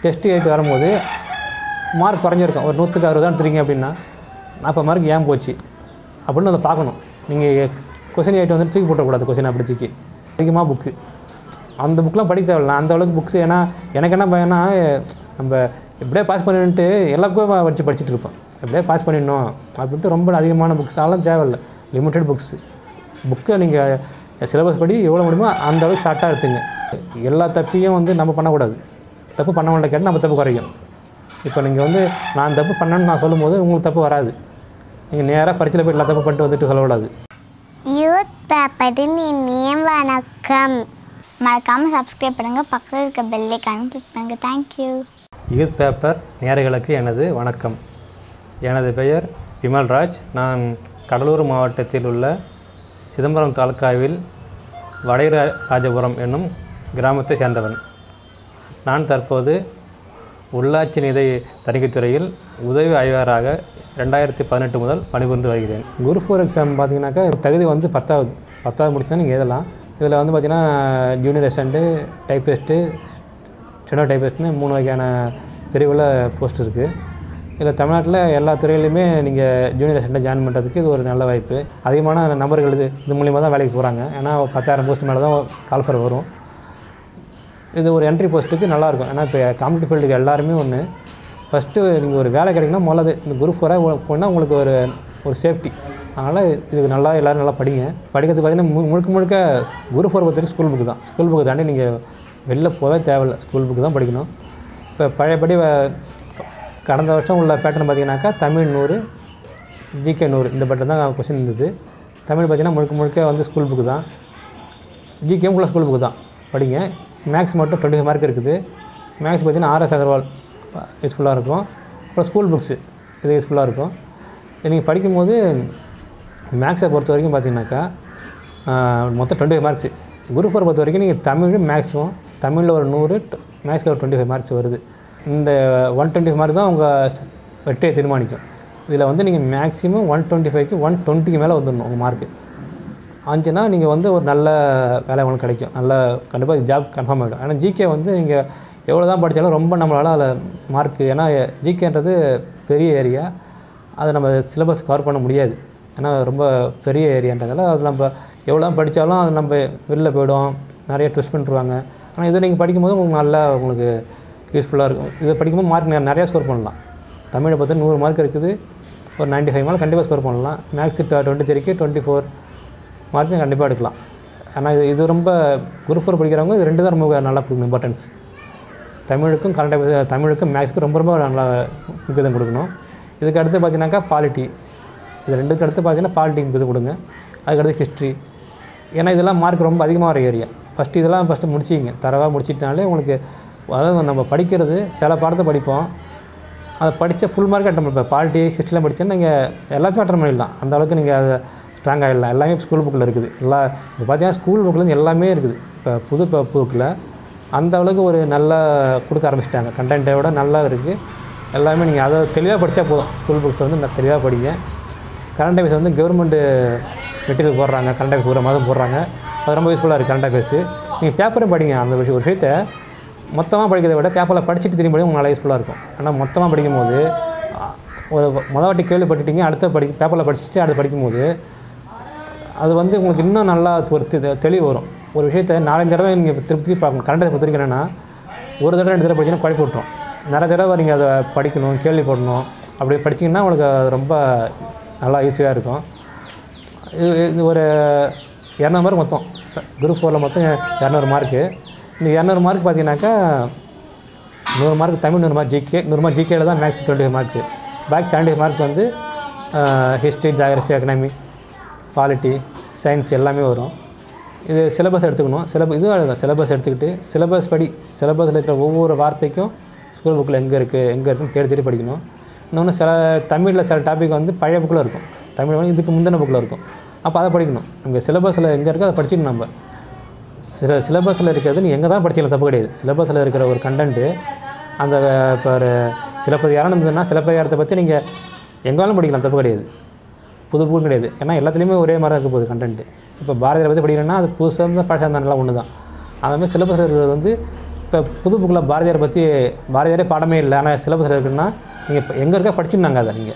test எழுதி வரும்போது mark குறைஞ்சிருக்கும் ஒரு நூற்றுக்கு அறுபது தான் எடுத்துறீங்க அப்படின்னா நாற்பது மார்க் ஏன் போச்சு அப்படின்னு அதை பார்க்கணும் நீங்கள் கொஸ்டின் எயிட் வந்து தூக்கி போட்டக்கூடாது கொஸ்டின் அப்படி தூக்கி அதிகமாக புக்கு அந்த புக்கெலாம் படிக்க தேவையில்ல அந்த அளவுக்கு புக்ஸ் ஏன்னா எனக்கு என்ன பயம்னா நம்ம இப்படியே பாஸ் பண்ணிட்டு எல்லா புக்கும் வச்சு படிச்சுட்டு இருப்போம் எப்படியே பாஸ் பண்ணிடணும் அப்படின்ட்டு ரொம்ப அதிகமான புக்ஸ் அதெல்லாம் தேவையில்லை லிமிட்டட் புக்ஸ் புக்கை நீங்கள் சிலபஸ் படி எவ்வளோ முடியுமோ அந்த அளவுக்கு ஷார்ட்டாக எடுத்துங்க எல்லா தப்பையும் வந்து நம்ம பண்ணக்கூடாது தப்பு பண்ண வேண்டிய கேட்டு நம்ம தப்பு குறையும் இப்போ நீங்கள் வந்து நான் தப்பு பண்ணேன்னு நான் சொல்லும்போது உங்களுக்கு தப்பு வராது நீங்கள் நேராக பரீட்சையில் போய் எல்லா தப்பு பண்ணிட்டு வந்துட்டு சொல்லக்கூடாது யூத் பேப்பரின் இனிய வணக்கம் மறக்காமல் சப்ஸ்கிரைப் பண்ணுங்கள் பக்கத்தில் இருக்க பெல்லைக்கான கிளிக் பண்ணுங்கள் தேங்க்யூ யூத் பேப்பர் நேயர்களுக்கு எனது வணக்கம் எனது பெயர் விமல்ராஜ் நான் கடலூர் மாவட்டத்தில் உள்ள சிதம்பரம் தாலுக்காவில் வடைர ராஜபுரம் என்னும் கிராமத்தை சேர்ந்தவன் நான் தற்போது உள்ளாட்சி நிதி தணிக்கைத்துறையில் உதவி ஆய்வாளராக ரெண்டாயிரத்தி பதினெட்டு முதல் பணிபுரிந்து வருகிறேன் குரூப் ஃபோர் எக்ஸாம் பார்த்தீங்கன்னாக்கா தகுதி வந்து பத்தாவது பத்தாவது முடிச்சா நீங்கள் எழுதலாம் இதில் வந்து பார்த்தீங்கன்னா ஜூனியர் அசிஸ்டண்ட்டு டைப்பிஸ்ட்டு ஸ்டெனோ டைப்பிஸ்ட்னு மூணு வகையான பிரிவில் போஸ்ட் இருக்குது இதில் தமிழ்நாட்டில் எல்லா துறையிலையுமே நீங்கள் ஜூனியர் அசிஸ்டண்ட்டை ஜாயின் பண்ணுறதுக்கு இது ஒரு நல்ல வாய்ப்பு அதிகமான நபர்கள் இது இது மூலிமா தான் வேலைக்கு போகிறாங்க ஏன்னா பத்தாயிரம் போஸ்ட் மேலே தான் கால்ஃபர் வரும் இது ஒரு என்ட்ரி போஸ்ட்டுக்கு நல்லாயிருக்கும் ஏன்னா இப்போ காம்படிட்டிவ் ஃபீல்டுக்கு எல்லாருமே ஒன்று ஃபஸ்ட்டு நீங்கள் ஒரு வேலை கிடைக்குன்னா முதல்ல இது- இந்த குரூப் ஃபோராக போனால் உங்களுக்கு ஒரு ஒரு சேஃப்டி அதனால் இதுக்கு நல்லா எல்லோரும் நல்லா படிங்க படிக்கிறது பார்த்தீங்கன்னா மு- முழுக்க முழுக்க குரூப் ஃபோர் பொறுத்த வரைக்கும் ஸ்கூல் புக்கு தான் ஸ்கூல் புக்கு தாண்டி நீங்கள் வெளில போகவே தேவையில்ல ஸ்கூல் புக்கு தான் படிக்கணும் இப்போ பழையபடி வ- கடந்த வருஷம் உள்ள பேட்டர்ன் பார்த்தீங்கன்னாக்கா தமிழ் நூறு ஜிகே நூறு இந்த பேட்டர் தான் கொஸ்டின் இருந்தது தமிழ் பார்த்தீங்கன்னா முழுக்க முழுக்க வந்து ஸ்கூல் புக்கு தான் ஜிகேம் ஃபுல்லாக ஸ்கூல் புக்கு தான் படிங்க மேக்ஸ் மட்டும் டுவெண்ட்டி ஃபைவ் மார்க் இருக்குது மேக்ஸ் பார்த்தீங்கன்னா ஆர்எஸ் அகர்வால் யூஸ்ஃபுல்லாக இருக்கும் அப்புறம் ஸ்கூல் புக்ஸு இது யூஸ்ஃபுல்லாக இருக்கும் நீங்கள் படிக்கும்போது மேக்ஸை பொறுத்த வரைக்கும் பார்த்தீங்கன்னாக்கா ஆஹ், மொத்தம் twenty five marks group four பொறுத்த வரைக்கும் நீங்கள் தமிழ் மேக்ஸிமம் தமிழில் ஒரு நூறு மேக்ஸில் ஒரு டுவெண்ட்டி ஃபைவ் மார்க்ஸ் வருது இந்த ஒன் டுவெண்ட்டி மார்க் தான் உங்கள் வெற்றியை தீர்மானிக்கும் இதில் வந்து நீங்கள் மேக்ஸிமம் ஒன் டுவெண்ட்டி ஃபைவ்க்கு ஒன் டுவெண்ட்டிக்கு மேலே வந்துடணும் உங்கள் மார்க்கு அஞ்சுனா நீங்கள் வந்து ஒரு நல்ல வேலை உங்களுக்கு கிடைக்கும் நல்ல கண்டிப்பாக ஜாப் கன்ஃபார்ம் ஆகிடும் ஆனால் ஜிகே வந்து நீங்கள் எவ்வளோ தான் படித்தாலும் ரொம்ப நம்மளால் அதில் மார்க்கு ஏன்னா ஜிகேன்றது பெரிய ஏரியா அதை நம்ம சிலபஸ் கவர் பண்ண முடியாது ஏன்னா ரொம்ப பெரிய ஏரியான்றதால அது நம்ம எவ்வளோ தான் படித்தாலும் அது நம்ம வெளில போயிடும் நிறைய ட்விஸ்ட் பண்ணிருவாங்க ஆனால் இதை நீங்கள் படிக்கும்போது உங்களுக்கு நல்லா உங்களுக்கு யூஸ்ஃபுல்லாக இருக்கும் இதை படிக்கும்போது மார்க் நிறையா ஸ்கோர் பண்ணலாம் தமிழை பார்த்து நூறு மார்க் இருக்குது ஒரு 95 ஃபைவ் மார்க் கண்டிப்பாக ஸ்கோர் பண்ணலாம் மேக்ஸ் டுவெண்ட்டி த்ரீக்கு டுவெண்ட்டி ஃபோர் மார்க்கும் கண்டிப்பாக எடுக்கலாம் ஆனால் இது இது ரொம்ப குரூப் ஃபோர் படிக்கிறவங்க இது ரெண்டு தான் ரொம்ப நல்லா கொடுக்கணும் இம்பார்ட்டன்ஸ் தமிழுக்கும் கரண்ட் தமிழுக்கும் மேக்ஸுக்கும் ரொம்ப ரொம்ப நல்லா முக்கியத்துவம் கொடுக்கணும் இதுக்கு அடுத்து பார்த்தீங்கன்னாக்கா பாலிட்டி இது ரெண்டுக்கு அடுத்து பார்த்தீங்கன்னா பாலிட்டி முக்கியத்துவம் கொடுங்க அதுக்கடுத்து ஹிஸ்ட்ரி ஏன்னா இதெல்லாம் மார்க் ரொம்ப அதிகமாக வர ஏரியா ஃபஸ்ட்டு இதெல்லாம் ஃபஸ்ட்டு முடிச்சிங்க தரவாக முடிச்சிட்டனாலே உங்களுக்கு அதாவது நம்ம படிக்கிறது சில பாடத்தை படிப்போம் அதை படித்த ஃபுல் மார்க் அட்டன் இப்போ பாலிட்டி ஹிஸ்ட்ரிலாம் படித்தா நீங்கள் எல்லாத்தையும் அட்டன் பண்ணிடலாம் அந்த அளவுக்கு நீங்கள் அதை ஸ்ட்ராங் ஆகிடலாம் எல்லாமே ஸ்கூல் புக்கில் இருக்குது எல்லா இப்போ பார்த்தீங்கன்னா ஸ்கூல் புக்கில் எல்லாமே இருக்குது இப்போ புது புக்கில் அந்த அளவுக்கு ஒரு நல்லா கொடுக்க ஆரம்பிச்சிட்டாங்க கண்டென்ட்டை விட நல்லா இருக்குது எல்லாமே நீங்கள் அதை தெளிவாக படித்தா போதும் ஸ்கூல் புக்ஸ் வந்து நல்லா தெளிவாக படிங்க கரண்ட் அஃபேர்ஸ் வந்து கவர்மெண்ட்டு மெட்டீரியல் போடுறாங்க கரண்ட் அஃபேர்ஸ் ஒரு மாதம் போடுறாங்க அது ரொம்ப யூஸ்ஃபுல்லாக இருக்குது கரண்ட் அஃபேர்ஸு நீங்கள் பேப்பரும் படிங்க அந்த விஷயம் ஒரு விஷயத்தை மொத்தமாக படிக்கிறதை விட பேப்பரில் படிச்சுட்டு திரும்பி படிக்கும் உங்களுக்கு நல்லா யூஸ்ஃபுல்லாக இருக்கும் ஆனால் மொத்தமாக படிக்கும்போது அஹ், ஒரு மொதல் வாட்டி கேள்விப்பட்டுட்டீங்க அடுத்த படி பேப்பரில் படிச்சுட்டு அடுத்து படிக்கும்போது அது வந்து உங்களுக்கு இன்னும் நல்லா ஒரு தெ- தெளிவு வரும் ஒரு விஷயத்தை நாலஞ்சு தடவை நீங்கள் திருப்பி திருப்பி பார்க்கணும் கரண்ட் பொறுத்த வரைக்கும் என்னென்னா ஒரு தடவை ரெண்டு தடவை படிச்சீங்கன்னா குழப்பி விட்ரும் நிறைய தடவை நீங்கள் அதை படிக்கணும் கேள்வி போடணும் அப்படி படிச்சீங்கன்னா உங்களுக்கு அது ரொம்ப நல்லா ஈஸியாக இருக்கும் இது இது ஒரு இரநூறு மார்க் மொத்தம் குரூப் ஃபோரில் மொத்தம் இரநூறு மார்க்கு இந்த இரநூறு மார்க் பார்த்தீங்கன்னாக்கா நூறு மார்க் தமிழ் நூறு மார்க் ஜிகே நூறு மார்க் ஜிகேல தான் maths twenty marks back seventy mark வந்து history geography economic polity science எல்லாமே வரும் இது சிலபஸ் எடுத்துக்கணும் சிலபஸ் இதுவும் அதுதான் சிலபஸ் எடுத்துக்கிட்டு சிலபஸ் படி சிலபஸில் இருக்கிற ஒவ்வொரு வார்த்தைக்கும் ஸ்கூல் புக்கில் எங்கே இருக்குது எங்கே இருக்குன்னு தேடி தேடி படிக்கணும் இன்னொன்று சில தமிழில் சில டாபிக் வந்து பழைய புக்கில் இருக்கும் தமிழ் வந்து இதுக்கு முந்தின புக்கில் இருக்கும் அப்போ அதை படிக்கணும் நம்ம சிலபஸில் எங்கே இருக்கோ அதை படிச்சுக்கணும் நம்ம சில சிலபஸில் இருக்கிறது நீ எங்கே தான் படிச்சிக்கலாம் தப்பு கிடையாது சிலபஸில் இருக்கிற ஒரு கண்டென்ட்டு அந்த இப்போ ஒரு சிலப்பதிகாரம் இருந்ததுன்னா சிலப்பதிகாரத்தை பற்றி நீங்கள் எங்காலும் படிக்கலாம் தப்பு கிடையாது புது புது கிடையாது ஏன்னா எல்லாத்துலேயுமே ஒரே மாதிரி தான் இருக்க போகுது கண்டென்ட்டு இப்போ பாரதியார் பற்றி படிக்கிறேன்னா அது புதுசாக இருந்தால் பழசாக இருந்தால் நல்லா ஒன்று தான் அந்த மாதிரி சிலபஸ் இருக்கிறது வந்து இப்போ புது புக்கில் பாரதியார் பற்றி பாரதியாரே பாடமே இல்லை ஆனால் சிலபஸில் இருக்குன்னா நீங்கள் இப்போ எங்கே இருக்க படிச்சுருந்தாங்க அதை நீங்கள்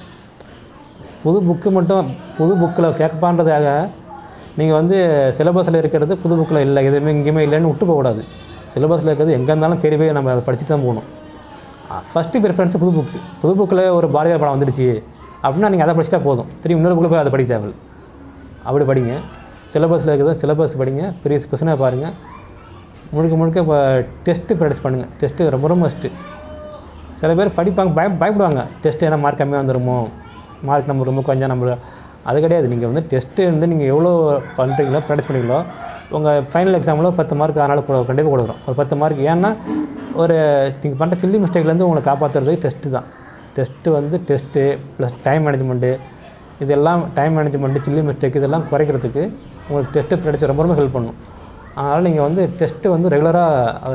புது புக்கு மட்டும் புது புக்கில் கேட்கப்பான்றதாக நீங்கள் வந்து சிலபஸில் இருக்கிறது புது புக்கில் இல்லை எதுவுமே எங்கேயுமே இல்லைன்னு விட்டு போகக்கூடாது சிலபஸில் இருக்கிறது எங்கே இருந்தாலும் தேடி போய் நம்ம அதை படிச்சு தான் போகணும் ஃபஸ்ட்டு ப்ரிஃபரன்ஸ் புது புக்கு புது புக்கில் ஒரு பாரதியார் படம் வந்துடுச்சு அப்படின்னா நீங்கள் அதை படிச்சிட்டா போதும் திரும்பி இன்னொரு புக்கில் போய் அதை படிக்க தேவை அப்படி படிங்க சிலபஸில் இருக்கிறது சிலபஸ் படிங்க ப்ரீவியஸ் கொஸ்டினாக பாருங்கள் முழுக்க முழுக்க இப்போ டெஸ்ட்டு ப்ராக்டிஸ் பண்ணுங்கள் டெஸ்ட்டு ரொம்ப ரொம்ப மஸ்ட்டு சில பேர் படிப்பாங்க பய பயப்படுவாங்க டெஸ்ட் ஏன்னா மார்க் கம்மியாக வந்துருமோ மார்க் நம்ம ரொம்ப கொஞ்சம் நம்ம அது கிடையாது நீங்கள் வந்து டெஸ்ட்டு வந்து நீங்கள் எவ்வளோ பண்ணுறீங்களோ ப்ராக்டிஸ் பண்ணுறீங்களோ உங்கள் ஃபைனல் எக்ஸாமில் பத்து மார்க் அதனால் கூட கண்டிப்பாக கொடுக்குறோம் ஒரு பத்து மார்க் ஏன்னா ஒரு நீங்கள் பண்ணுற சில்லி மிஸ்டேக்லேருந்து உங்களை காப்பாற்றுறது டெஸ்ட்டு தான் டெஸ்ட்டு வந்து டெஸ்ட்டு ப்ளஸ் டைம் மேனேஜ்மெண்ட்டு இதெல்லாம் டைம் மேனேஜ்மெண்ட்டு சில்லி மிஸ்டேக் இதெல்லாம் குறைக்கிறதுக்கு உங்களுக்கு டெஸ்ட்டு ப்ராக்டிஸ் ரொம்ப ரொம்ப ஹெல்ப் பண்ணும் அதனால் நீங்கள் வந்து டெஸ்ட்டு வந்து ரெகுலராக அதை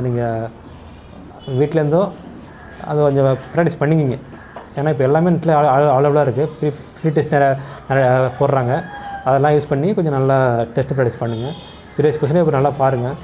நீங்கள் வீட்டிலேருந்தோ அது கொஞ்சம் ப்ராக்டிஸ் பண்ணிக்கிங்க ஏன்னா இப்போ எல்லாமே நெட்டில் அவைலபிளாக இருக்குது ஃப்ரீ ஃப்ரீ டெஸ்ட் நிறைய நிறைய போடுறாங்க அதெல்லாம் யூஸ் பண்ணி கொஞ்சம் நல்லா டெஸ்ட் ப்ராக்டிஸ் பண்ணுங்கள் ப்ரீவியஸ் கொஸ்டினே இப்போ நல்லா பாருங்கள்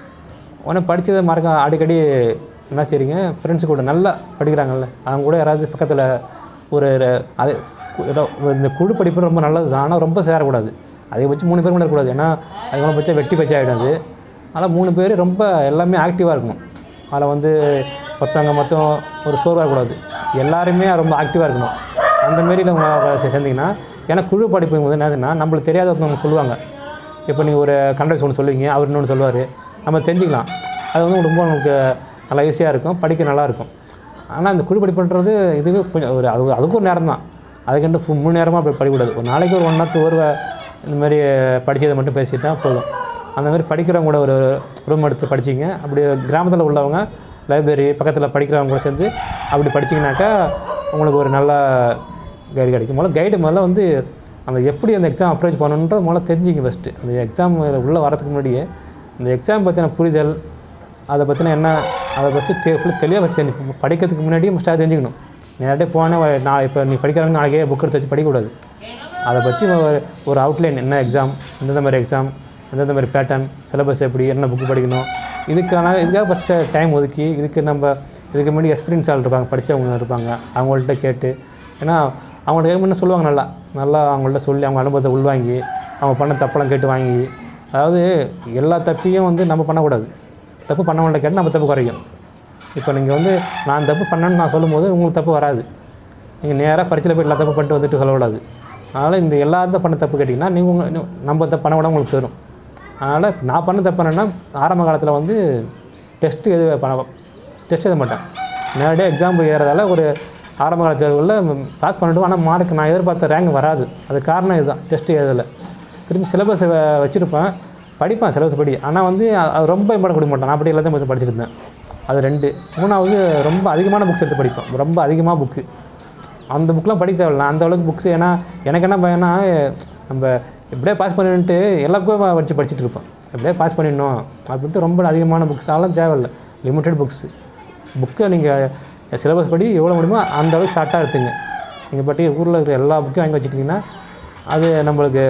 உடனே படித்ததை மறக்க அடிக்கடி என்ன செய்றீங்க ஃப்ரெண்ட்ஸ் கூட நல்லா படிக்கிறாங்கல்ல அவங்க கூட யாராவது பக்கத்தில் ஒரு ர- அது கு- ஏதோ ஒரு இந்த குழு படிப்பு ரொம்ப நல்லது தான் ஆனால் ரொம்ப சேரக்கூடாது அதிகபட்சம் மூணு பேர் கூட இருக்கக்கூடாது ஏன்னா அதிகமாக பட்சம் வெட்டி பச்சை ஆகிடும் அது ஆனால் மூணு பேர் ரொம்ப எல்லாமே ஆக்டிவாக இருக்கணும் அதில் வந்து ஒருத்தவங்க மொத்தம் ஒரு சோர்வாக இருக்கக்கூடாது எல்லாருமே ரொம்ப ஆக்டிவாக இருக்கணும் அந்த மாரி நம்ம சேர்ந்தீங்கன்னா ஏன்னா குழு படிப்பு போது என்னதுன்னா நம்மளுக்கு தெரியாத ஒருத்தவங்க சொல்லுவாங்க இப்போ நீங்கள் ஒரு கண்டக்டர்ஸ் ஒன்று சொல்லுவீங்க அவர் இன்னொன்று சொல்லுவார் நம்ம தெரிஞ்சுக்கலாம் அது வந்து ரொம்ப நமக்கு நல்லா ஈஸியாக இருக்கும் படிக்க நல்லா இருக்கும் ஆனால் அந்த குழு படிப்புன்றது இதுவே கொஞ்சம் ஒரு அது அதுக்கும் ஒரு நேரம் தான் அதுக்கண்டு ஃபுல் மூணு நேரமாக அப்படி படிக்கக்கூடாது ஒரு நாளைக்கு ஒரு ஒன் ஹவர் டூ ஹவர் இந்த மாதிரி படித்ததை மட்டும் பேசிட்டா போதும் அந்த மாதிரி படிக்கிறவங்க கூட ஒரு ரூம் எடுத்து படிச்சிங்க அப்படி கிராமத்தில் உள்ளவங்க லைப்ரரி பக்கத்தில் படிக்கிறவங்க கூட சேர்ந்து அப்படி படிச்சிங்கனாக்கா உங்களுக்கு ஒரு நல்ல கைடு கிடைக்கும் முதல்ல கைடு முதல்ல வந்து அந்த எப்படி அந்த எக்ஸாம் அப்ரோச் பண்ணணுன்றது முதல்ல தெரிஞ்சுங்க ஃபஸ்ட்டு அந்த எக்ஸாம் உள்ளே வரதுக்கு முன்னாடியே அந்த எக்ஸாம் பற்றின புரிதல் அதை பற்றின என்ன அதை பற்றி தெ ஃபுல்லாக தெளிவாக வச்சு தெரிஞ்சு படிக்கிறதுக்கு முன்னாடியே ஸ்டார்ட் தெரிஞ்சுக்கணும் நேரடியாக போனேன் நான் இப்போ நீ படிக்கிறாங்க நாளைக்கே புக் எடுத்து வச்சு படிக்கக்கூடாது அதை பற்றி ஒரு ஒரு அவுட்லைன் என்ன எக்ஸாம் எந்தெந்த மாதிரி எக்ஸாம் எந்தெந்த மாதிரி பேட்டர்ன் சிலபஸ் எப்படி என்ன புக்கு படிக்கணும் இதுக்கான இதுக்காக பட்ச டைம் ஒதுக்கி இதுக்கு நம்ம இதுக்கு முன்னாடி எக்ஸ்பீரியன்ஸ் ஆள் இருப்பாங்க படித்தவங்க இருப்பாங்க அவங்கள்ட்ட கேட்டு ஏன்னா அவங்கள்ட்ட கேட்க முன்னே சொல்லுவாங்க நல்லா நல்லா அவங்கள்ட்ட சொல்லி அவங்க அனுபவத்தை உள்வாங்கி அவங்க பண்ண தப்பெல்லாம் கேட்டு வாங்கி அதாவது எல்லா தப்பையும் வந்து நம்ம பண்ணக்கூடாது தப்பு பண்ணவங்கள்ட்ட கேட்டு நம்ம தப்பு குறையும் இப்போ நீங்கள் வந்து நான் தப்பு பண்ணேன்னு நான் சொல்லும்போது உங்களுக்கு தப்பு வராது நீங்கள் நேராக பரிச்சையில் போய் எல்லா தப்பு பண்ணிட்டு வந்துட்டு சொல்லக்கூடாது அதனால் இந்த எல்லாரும் பண்ண தப்பு கேட்டிங்கன்னா நீங்கள் உங்கள் நம்ம தப்பு பண்ண விட உங்களுக்கு தரும் அதனால் இப்ப நான் பண்ண தப்பு என்னென்னா ஆரம்ப காலத்தில் வந்து டெஸ்ட்டு எது பண்ண டெஸ்ட் எழுத மாட்டேன் நேரடியாக எக்ஸாம் போய் ஏறதால ஒரு ஆரம்ப கால தேர்வுகளில் பாஸ் பண்ணிவிடுவோம் ஆனால் மார்க் நான் எதிர்பார்த்த ரேங்க் வராது அது காரணம் இதுதான் டெஸ்ட் எழுதலை திரும்பி சிலபஸ் வச்சுருப்பேன் படிப்பேன் சிலபஸ் படி ஆனால் வந்து அ- அது ரொம்ப இம்பார்ட்டன் கொடுக்க மாட்டேன் நான் அப்படி எல்லாத்தையும் கொஞ்சம் படிச்சுட்டு இருந்தேன் அது ரெண்டு மூணாவது ரொம்ப அதிகமான புக்ஸ் எடுத்து படிப்பேன் ரொம்ப அதிகமாக புக்கு அந்த புக்கெலாம் படிக்க தேவையில்ல அந்த அளவுக்கு புக்ஸ் ஏன்னா எனக்கு என்ன பயம்னா நம்ம இப்படியே பாஸ் பண்ணிட்டு எல்லா புக்கும் வச்சு படிச்சுட்டு இருப்பேன் எப்படியே பாஸ் பண்ணிடணும் அப்படின்ட்டு ரொம்ப அதிகமான புக்ஸ் அதெல்லாம் தேவையில்லை லிமிட்டட் புக்ஸ் புக்கை நீங்கள் சிலபஸ் படி எவ்வளோ முடியுமோ அந்த அளவுக்கு ஷார்ட்டாக எடுத்துங்க நீங்கள் பட்டி ஊரில் இருக்கிற எல்லா புக்கையும் வாங்கி வச்சுக்கிட்டிங்கன்னா அது நம்மளுக்கு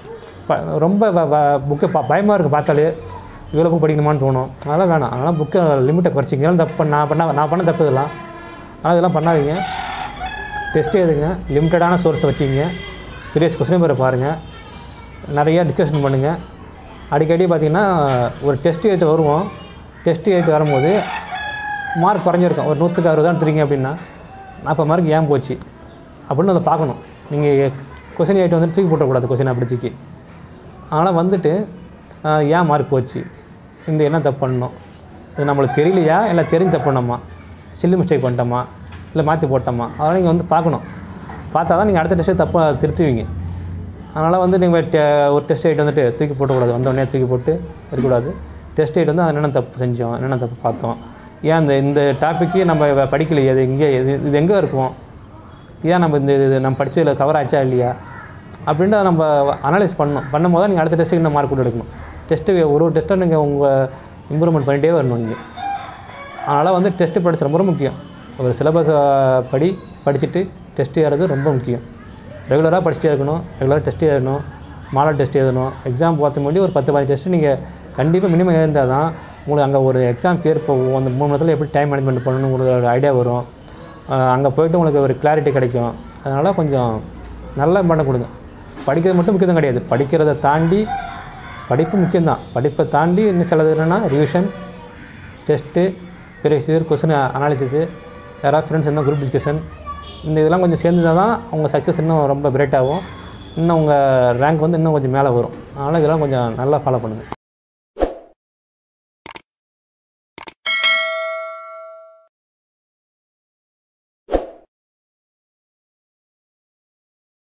ப ரொம்ப புக்கை ப பயமாக இருக்குது பார்த்தாலே இவ்வளோ புக் படிக்கணுமான்னு தோணும் அதெல்லாம் வேணாம் அதனால் புக்கை லிமிட்டை குறைச்சிங்க இதெல்லாம் தப்பு பண்ண- நான் பண்ண நான் பண்ண தப்பு இதெல்லாம் ஆனால் இதெல்லாம் பண்ணாதீங்க டெஸ்ட் எழுதுங்க லிமிட்டடான சோர்ஸை வச்சுக்கிங்க ப்ரீவியஸ் கொஸ்டின் பேரை பாருங்கள் நிறையா டிஸ்கஷன் பண்ணுங்கள் அடிக்கடி பார்த்தீங்கன்னா ஒரு டெஸ்ட் எழுத்து வருவோம் டெஸ்ட் எழுத்து வரும்போது மார்க் குறைஞ்சிருக்கும் ஒரு நூற்றுக்கு அறுபது தான் எடுத்துறீங்க அப்படின்னா நாற்பது மார்க் ஏன் போச்சு அப்படின்னு அதை பார்க்கணும் நீங்கள் கொஸ்டின் எயிட் வந்துட்டு தூக்கி போட்டக்கூடாது கொஸ்டின் அப்படி தூக்கி அதனால் வந்துட்டு ஆஹ், ஏன் மார்க் போச்சு இந்த என்ன தப்பு பண்ணோம் இது நம்மளுக்கு தெரியலையா இல்லை தெரிஞ்சு தப்பு பண்ணோமா சில்லி மிஸ்டேக் பண்ணிட்டோமா இல்லை மாற்றி போட்டோமா அதெல்லாம் நீங்கள் வந்து பார்க்கணும் பார்த்தா தான் நீங்கள் அடுத்த டெஸ்ட்டை தப்பாக திருத்துவீங்க அதனால் வந்து நீங்கள் ஒரு டெஸ்ட் எயிட் வந்துட்டு தூக்கி போட்டக்கூடாது வந்த உடனே தூக்கி போட்டு இருக்கக்கூடாது டெஸ்ட் எயிட் வந்து அது என்னென்ன தப்பு செஞ்சோம் என்னென்ன தப்பு பார்த்தோம் ஏன் இந்த இந்த டாப்பிக்கே நம்ம வ- படிக்கலையே அது இங்கே இது இது எங்கே இருக்கும் ஏன் நம்ம இந்த இது நம்ம படிச்சதில் கவர் ஆச்சா இல்லையா அப்படின்ட்டு அதை நம்ம அனலைஸ் பண்ணணும் பண்ணும்போது தான் நீங்கள் அடுத்த டெஸ்ட்டுக்கு இன்னும் மார்க் கூட எடுக்கணும் டெஸ்ட்டு ஒரு ஒரு டெஸ்ட்டை நீங்கள் உங்கள் இம்ப்ரூவ்மெண்ட் பண்ணிகிட்டே வரணும் நீங்கள் அதனால் வந்து டெஸ்ட்டு படிச்சு ரொம்ப ரொம்ப முக்கியம் ஒரு சிலபஸ் படி படிச்சுட்டு டெஸ்ட் ஏறது ரொம்ப முக்கியம் ரெகுலராக படிச்சுட்டே இருக்கணும் ரெகுலராக டெஸ்ட் எழுதணும் மாடல் டெஸ்ட் எழுதணும் எக்ஸாம் பார்த்து முன்னாடி ஒரு பத்து பதினஞ்சு டெஸ்ட்டு நீங்கள் கண்டிப்பாக மினிமம் எழுந்தால் தான் உங்களுக்கு அங்கே ஒரு எக்ஸாம் பேர் போகும் அந்த மூணு மாதத்தில் எப்படி டைம் மேனேஜ்மெண்ட் பண்ணணும் உங்களுக்கு ஒரு ஐடியா வரும் அங்கே போயிட்டு உங்களுக்கு ஒரு கிளாரிட்டி கிடைக்கும் அதனால் கொஞ்சம் நல்ல இம்பார்ட்டன் கொடுங்க படிக்கிறது மட்டும் முக்கியம் கிடையாது படிக்கிறத தாண்டி படிப்பு முக்கியம்தான் படிப்பை தாண்டி இன்னும் சிலது என்னென்னா revision test previous question analysis யாராவது ஃப்ரெண்ட்ஸ் இருந்தால் குரூப் டிஸ்கஷன் இந்த இதெல்லாம் கொஞ்சம் சேர்ந்து தான் உங்கள் சக்ஸஸ் இன்னும் ரொம்ப பிரைட் ஆகும் இன்னும் உங்கள் ரேங்க் வந்து இன்னும் கொஞ்சம் மேலே வரும் அதனால் இதெல்லாம் கொஞ்சம் நல்லா ஃபாலோ பண்ணுங்கள்